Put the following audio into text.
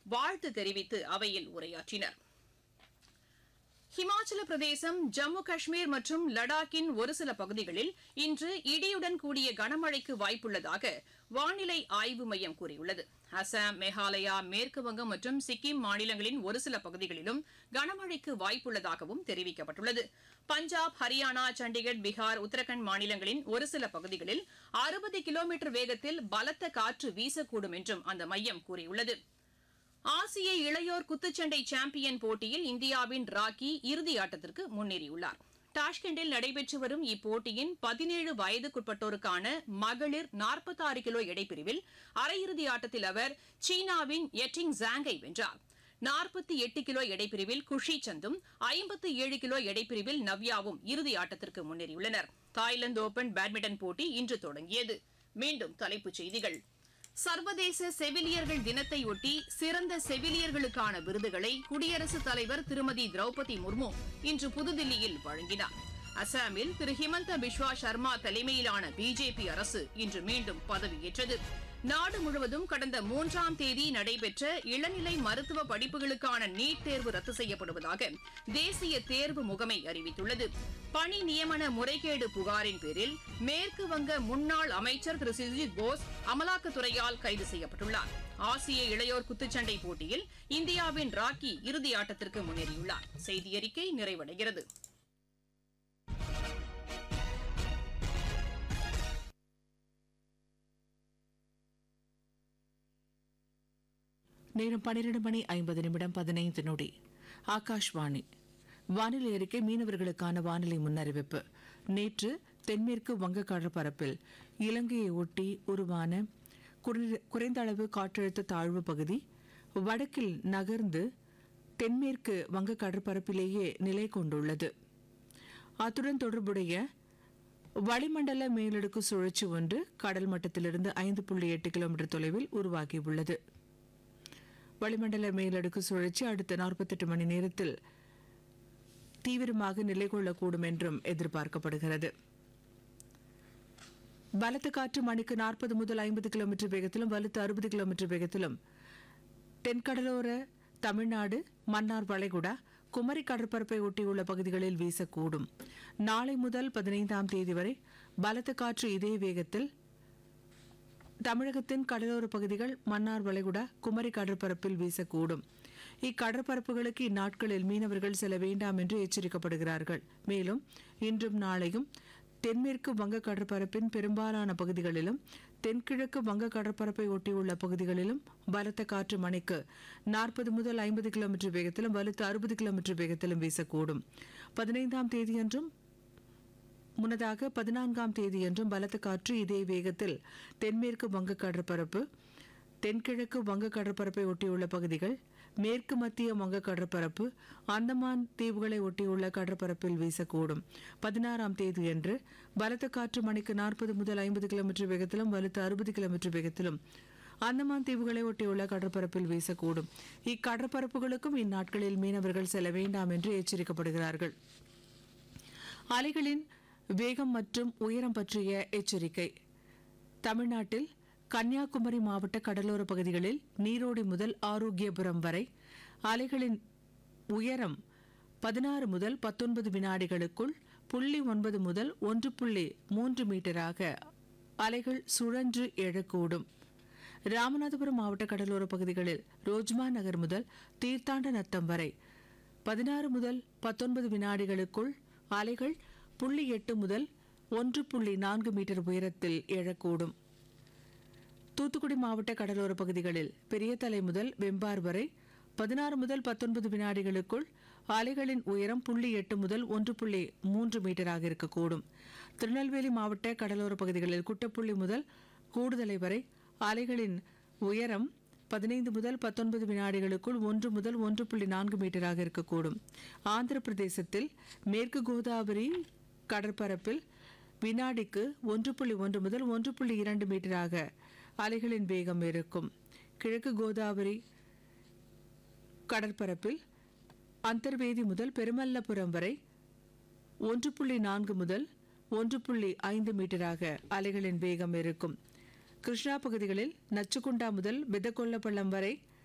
வாழ்த்து தெரிவித்து அவையில் உரையாற்றினர் ஹிமாச்சல பிரதேசம் ஜம்மு காஷ்மீர் மற்றும் லடாக்கின் ஒரு சில பகுதிகளில் இன்று இடியுடன் கூடிய கனமழைக்கு வாய்ப்புள்ளதாக வானிலை ஆய்வு மையம் கூறியுள்ளது அசாம் மேகாலயா மேற்குவங்கம் மற்றும் சிக்கிம் மாநிலங்களின் ஒரு சில பகுதிகளிலும் கனமழைக்கு வாய்ப்புள்ளதாகவும் தெரிவிக்கப்பட்டுள்ளது பஞ்சாப் ஹரியானா சண்டிகர் பீகார் உத்தரகாண்ட் மாநிலங்களின் ஒரு சில பகுதிகளில் அறுபது கிலோமீட்டர் வேகத்தில் பலத்த காற்று வீசக்கூடும் என்றும் அந்த மையம் கூறியுள்ளது ஆசிய இளையோர் குத்துச்சண்டை சாம்பியன் போட்டியில் இந்தியாவின் ராக்கி இறுதி ஆட்டத்திற்கு முன்னேறியுள்ளார் டாஷ்கெண்டில் நடைபெற்று வரும் இப்போட்டியின் பதினேழு வயதுக்குட்பட்டோருக்கான மகளிர் நாற்பத்தாறு கிலோ எடைப்பிரிவில் அரையிறுதி ஆட்டத்தில் அவர் சீனாவின் எட்டிங் ஜாங்கை வென்றார் நாற்பத்தி எட்டு கிலோ எடைப்பிரிவில் குஷி சந்தும் ஐம்பத்து ஏழு கிலோ எடைப்பிரிவில் நவ்யாவும் இறுதி ஆட்டத்திற்கு முன்னேறியுள்ளனர் தாய்லாந்து ஓபன் பேட்மிண்டன் போட்டி இன்று தொடங்கியது மீண்டும் தலைப்புச் செய்திகள் சர்வதேச செவிலியர்கள் தினத்தையொட்டி சிறந்த செவிலியர்களுக்கான விருதுகளை குடியரசுத் தலைவர் திருமதி திரௌபதி முர்மு இன்று புதுதில்லியில் வழங்கினார் அசாமில் திரு ஹிமந்த பிஸ்வா சர்மா தலைமையிலான பிஜேபி அரசு இன்று மீண்டும் பதவியேற்றது நாடு முழுவதும் கடந்த மூன்றாம் தேதி நடைபெற்ற இளநிலை மருத்துவ படிப்புகளுக்கான நீட் தேர்வு ரத்து செய்யப்படுவதாக தேசிய தேர்வு முகமை அறிவித்துள்ளது பணி நியமன முறைகேடு புகாரின் பேரில் மேற்கு வங்க முன்னாள் அமைச்சர் திரு சுஜித் போஸ் அமலாக்கத்துறையால் கைது செய்யப்பட்டுள்ளார் ஆசிய இளையோர் குத்துச்சண்டை போட்டியில் இந்தியாவின் ராக்கி இறுதி ஆட்டத்திற்கு முன்னேறியுள்ளார் செய்தியறிக்கை நிறைவடைகிறது நேரம் பன்னிரண்டு மணி ஐம்பது நிமிடம் பதினைந்து நொடி ஆகாஷ்வாணி வானிலை அறிக்கை மீனவர்களுக்கான வானிலை முன்னறிவிப்பு நேற்று தென்மேற்கு வங்க கடற்பரப்பில் இலங்கையை ஒட்டி உருவான குறை- குறைந்த அளவு காற்றழுத்த தாழ்வு பகுதி வடக்கில் நகர்ந்து தென்மேற்கு வங்க கடற்பரப்பிலேயே நிலை கொண்டுள்ளது அத்துடன் தொடர்புடைய வளிமண்டல மேலடுக்கு சுழற்சி ஒன்று கடல் மட்டத்திலிருந்து ஐந்து புள்ளி எட்டு கிலோமீட்டர் தொலைவில் உருவாகியுள்ளது வளிமண்டல மேலடுக்கு சுழற்சி அடுத்த நாற்பத்தெட்டு மணி நேரத்தில் தீவிரமாக நிலை கொள்ளக்கூடும் என்றும் எதிர்பார்க்கப்படுகிறது பலத்த காற்று மணிக்கு நாற்பது முதல் ஐம்பது கிலோமீட்டர் வேகத்திலும் வலுத்து அறுபது கிலோமீட்டர் வேகத்திலும் தென்கடலோர தமிழ்நாடு மன்னார் வளைகுடா குமரி கடற்பரப்பை ஒட்டியுள்ள பகுதிகளில் வீசக்கூடும் நாளை முதல் பதினைந்தாம் தேதி வரை பலத்த காற்று இதே வேகத்தில் தமிழகத்தின் கடலோர பகுதிகள் மன்னார் வளைகுடா குமரி கடற்பரப்பில் வீசக்கூடும் இக்கடற்பரப்புகளுக்கு இந்நாட்களில் மீனவர்கள் செல்ல வேண்டாம் என்று எச்சரிக்கப்படுகிறார்கள் மேலும் இன்றும் நாளையும் தென்மேற்கு வங்க கடற்பரப்பின் பெரும்பாலான பகுதிகளிலும் தென்கிழக்கு வங்க கடற்பரப்பை ஒட்டியுள்ள பகுதிகளிலும் பலத்த காற்று மணிக்கு நாற்பது முதல் ஐம்பது கிலோமீட்டர் வேகத்திலும் வலுத்து அறுபது கிலோமீட்டர் வேகத்திலும் வீசக்கூடும் பதினைந்தாம் தேதியன்றும் முன்னதாக பதினான்காம் தேதியன்றும் பலத்த காற்று இதே வேகத்தில் தென்மேற்கு வங்க கடற்பரப்பு தென்கிழக்கு வங்க கடற்பரப்பை ஒட்டியுள்ள பகுதிகள் மேற்கு மத்திய வங்க கடற்பரப்பு அந்தமான் தீவுகளை ஒட்டியுள்ள கடற்பரப்பில் வீசக்கூடும் பதினாறாம் தேதியன்று பலத்த காற்று மணிக்கு நாற்பது முதல் ஐம்பது கிலோமீட்டர் வேகத்திலும் வலுத்து அறுபது கிலோமீட்டர் வேகத்திலும் அந்தமான் தீவுகளை ஒட்டியுள்ள கடற்பரப்பில் வீசக்கூடும் இக்கடற்பரப்புகளுக்கும் இந்நாட்களில் மீனவர்கள் செல்ல வேண்டாம் என்று எச்சரிக்கப்படுகிறார்கள் அலைகளின் வேகம் மற்றும் உயரம் பற்றிய எச்சரிக்கை தமிழ்நாட்டில் கன்னியாகுமரி மாவட்ட கடலோர பகுதிகளில் நீரோடி முதல் ஆரோக்கியபுரம் வரை அலைகளின் உயரம் பதினாறு முதல் பத்தொன்பது வினாடிகளுக்குள் புள்ளி ஒன்பது முதல் ஒன்று புள்ளி மூன்று மீட்டராக அலைகள் சுழன்று எழக்கூடும் ராமநாதபுரம் மாவட்ட கடலோர பகுதிகளில் ரோஜ்மா நகர் முதல் தீர்த்தாண்ட நத்தம் வரை பதினாறு முதல் பத்தொன்பது வினாடிகளுக்குள் அலைகள் புள்ளி எட்டு முதல் ஒன்று புள்ளி நான்கு மீட்டர் உயரத்தில் எழக்கூடும் தூத்துக்குடி மாவட்ட கடலோர பகுதிகளில் பெரியதலை முதல் வெம்பார் வரை பதினாறு முதல் பத்தொன்பது வினாடிகளுக்குள் அலைகளின் உயரம் புள்ளி எட்டு முதல் ஒன்று புள்ளி மூன்று மீட்டராக இருக்கக்கூடும் திருநெல்வேலி மாவட்ட கடலோர பகுதிகளில் குட்டப்புள்ளி முதல் கூடுதலை வரை அலைகளின் உயரம் பதினைந்து முதல் பத்தொன்பது வினாடிகளுக்குள் ஒன்று முதல் ஒன்று புள்ளி நான்கு மீட்டராக இருக்கக்கூடும் ஆந்திர பிரதேசத்தில் மேற்கு கோதாவரி கடற்பரப்பில் வினாடிக்கு ஒன்று புள்ளி ஒன்று முதல் ஒன்று புள்ளி இரண்டு மீட்டராக அலைகளின் வேகம் இருக்கும் கிழக்கு கோதாவரி கடற்பரப்பில் அந்தர்வேதி முதல் பெருமல்லபுரம் வரை ஒன்று புள்ளி நான்கு முதல் ஒன்று புள்ளி ஐந்து மீட்டராக அலைகளின் வேகம் இருக்கும் கிருஷ்ணா பகுதிகளில் நச்சுக்குண்டா முதல் பெதகொல்லப்பள்ளம் வரை